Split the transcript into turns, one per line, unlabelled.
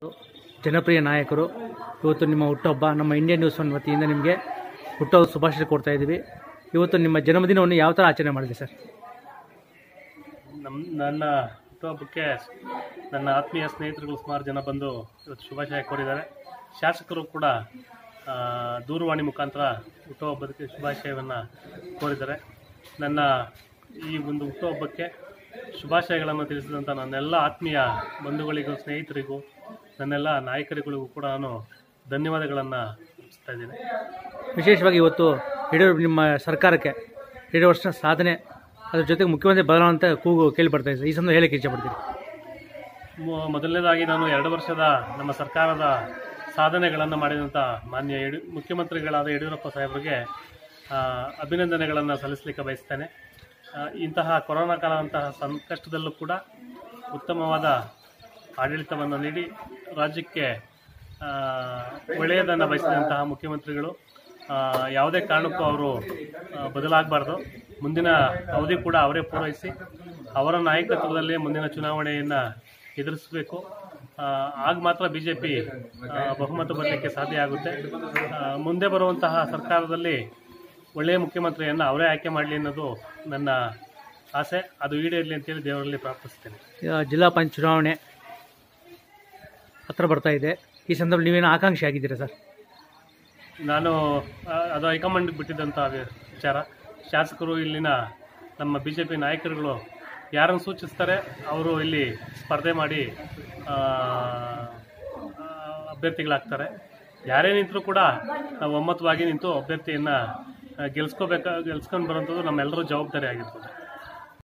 ಜನಪ್ರಿಯ ನಾಯಕರು ಇವತ್ತು ನಿಮ್ಮ ಹುಟ್ಟುಹಬ್ಬ ನಮ್ಮ ಇಂಡಿಯನ್ ನ್ಯೂಸ್ ಒನ್ ವತಿಯಿಂದ ನಿಮಗೆ ಹುಟ್ಟುಹಬ್ಬ ಶುಭಾಶಯ ಕೊಡ್ತಾ ಇದ್ದೀವಿ ಇವತ್ತು ನಿಮ್ಮ ಜನ್ಮದಿನವನ್ನು ಯಾವ ಥರ ಆಚರಣೆ ಮಾಡಿದೆ ಸರ್
ನಮ್ಮ ನನ್ನ ಹುಟ್ಟುಹಬ್ಬಕ್ಕೆ ನನ್ನ ಆತ್ಮೀಯ ಸ್ನೇಹಿತರುಗಳು ಸುಮಾರು ಜನ ಬಂದು ಇವತ್ತು ಶುಭಾಶಯ ಕೋರಿದ್ದಾರೆ ಶಾಸಕರು ಕೂಡ ಆ, ದೂರವಾಣಿ ಮುಖಾಂತರ ಹುಟ್ಟುಹಬ್ಬದಕ್ಕೆ ಶುಭಾಶಯವನ್ನು ಕೋರಿದ್ದಾರೆ ನನ್ನ ಈ ಒಂದು ಹುಟ್ಟುಹಬ್ಬಕ್ಕೆ ಶುಭಾಶಯಗಳನ್ನು ತಿಳಿಸಿದಂಥ ನನ್ನೆಲ್ಲ ಆತ್ಮೀಯ ಬಂಧುಗಳಿಗೂ ಸ್ನೇಹಿತರಿಗೂ ನನ್ನೆಲ್ಲ ನಾಯಕರುಗಳಿಗೂ ಕೂಡ ನಾನು ಧನ್ಯವಾದಗಳನ್ನು ಅರ್ಪಿಸ್ತಾ ಇದ್ದೀನಿ
ವಿಶೇಷವಾಗಿ ಇವತ್ತು ಎರಡು ನಿಮ್ಮ ಸರ್ಕಾರಕ್ಕೆ ಎರಡು ವರ್ಷ ಸಾಧನೆ ಅದ್ರ ಜೊತೆಗೆ ಮುಖ್ಯಮಂತ್ರಿ ಬದಲಾವಣೆ ಅಂತ ಕೂಗು ಕೇಳಿ ಬರ್ತಾ ಇದೆ ಈ ಸಂದರ್ಭ ಹೇಳಕ್ಕೆ ಇಷ್ಟಪಡ್ತೀನಿ
ಮೊ- ಮೊದಲನೇದಾಗಿ ನಾನು ಎರಡು ವರ್ಷದ ನಮ್ಮ ಸರ್ಕಾರದ ಸಾಧನೆಗಳನ್ನು ಮಾಡಿದಂಥ ಮಾನ್ಯ ಯಡಿ ಮುಖ್ಯಮಂತ್ರಿಗಳಾದ ಯಡಿಯೂರಪ್ಪ ಸಾಹೇಬರಿಗೆ ಆ, ಅಭಿನಂದನೆಗಳನ್ನು ಸಲ್ಲಿಸಲಿಕ್ಕೆ ಬಯಸ್ತೇನೆ ಆ, ಇಂತಹ ಕೊರೋನಾ ಕಾಲದಂತಹ ಸಂಕಷ್ಟದಲ್ಲೂ ಕೂಡ ಉತ್ತಮವಾದ ಆಡಳಿತವನ್ನು ನೀಡಿ ರಾಜ್ಯಕ್ಕೆ ಆ, ಒಳ್ಳೆಯದನ್ನು ಬಯಸಿದಂತಹ ಮುಖ್ಯಮಂತ್ರಿಗಳು ಆ, ಯಾವುದೇ ಕಾರಣಕ್ಕೂ ಅವರು ಬದಲಾಗಬಾರ್ದು ಮುಂದಿನ ಅವಧಿ ಕೂಡ ಅವರೇ ಪೂರೈಸಿ ಅವರ ನಾಯಕತ್ವದಲ್ಲಿ ಮುಂದಿನ ಚುನಾವಣೆಯನ್ನು ಎದುರಿಸಬೇಕು ಆ, ಆಗ ಮಾತ್ರ ಬಿ ಜೆ ಪಿ ಬಹುಮತ ಬರಲಿಕ್ಕೆ ಸಾಧ್ಯ ಆಗುತ್ತೆ ಆ, ಮುಂದೆ ಬರುವಂತಹ ಸರ್ಕಾರದಲ್ಲಿ ಒಳ್ಳೆಯ ಮುಖ್ಯಮಂತ್ರಿಯನ್ನು ಅವರೇ ಆಯ್ಕೆ ಮಾಡಲಿ ಅನ್ನೋದು ನನ್ನ ಆಸೆ ಅದು ಈಡೇರಲಿ ಅಂತೇಳಿ ದೇವರಲ್ಲಿ ಪ್ರಾರ್ಥಿಸ್ತೇನೆ
ಈಗ ಜಿಲ್ಲಾ ಪಂಚಾಯತ್ ಚುನಾವಣೆ ಹತ್ರ ಬರ್ತಾ ಇದೆ ಈ ಸಂದರ್ಭದಲ್ಲಿ ನೀವೇನು ಆಕಾಂಕ್ಷಿ ಆಗಿದ್ದೀರಾ ಸರ್
ನಾನು ಆ, ಅದು ಹೈಕಮಾಂಡ್ಗೆ ಬಿಟ್ಟಿದ್ದಂಥ ವಿಚಾರ ಶಾಸಕರು ಇಲ್ಲಿನ ನಮ್ಮ ಬಿ ಜೆ ಪಿ ನಾಯಕರುಗಳು ಯಾರನ್ನು ಸೂಚಿಸ್ತಾರೆ ಅವರು ಇಲ್ಲಿ ಸ್ಪರ್ಧೆ ಮಾಡಿ ಆ, ಆ, ಅಭ್ಯರ್ಥಿಗಳಾಗ್ತಾರೆ ಯಾರೇ ನಿಂತರೂ ಕೂಡ ನಾವು ಒಮ್ಮತವಾಗಿ ನಿಂತು ಅಭ್ಯರ್ಥಿಯನ್ನು ಗೆಲ್ಸ್ಕೋಬೇಕಾ ಗೆಲ್ಸ್ಕೊಂಡು ಬರೋಂಥದ್ದು ನಮ್ಮೆಲ್ಲರೂ ಜವಾಬ್ದಾರಿ ಆಗಿರ್ತದೆ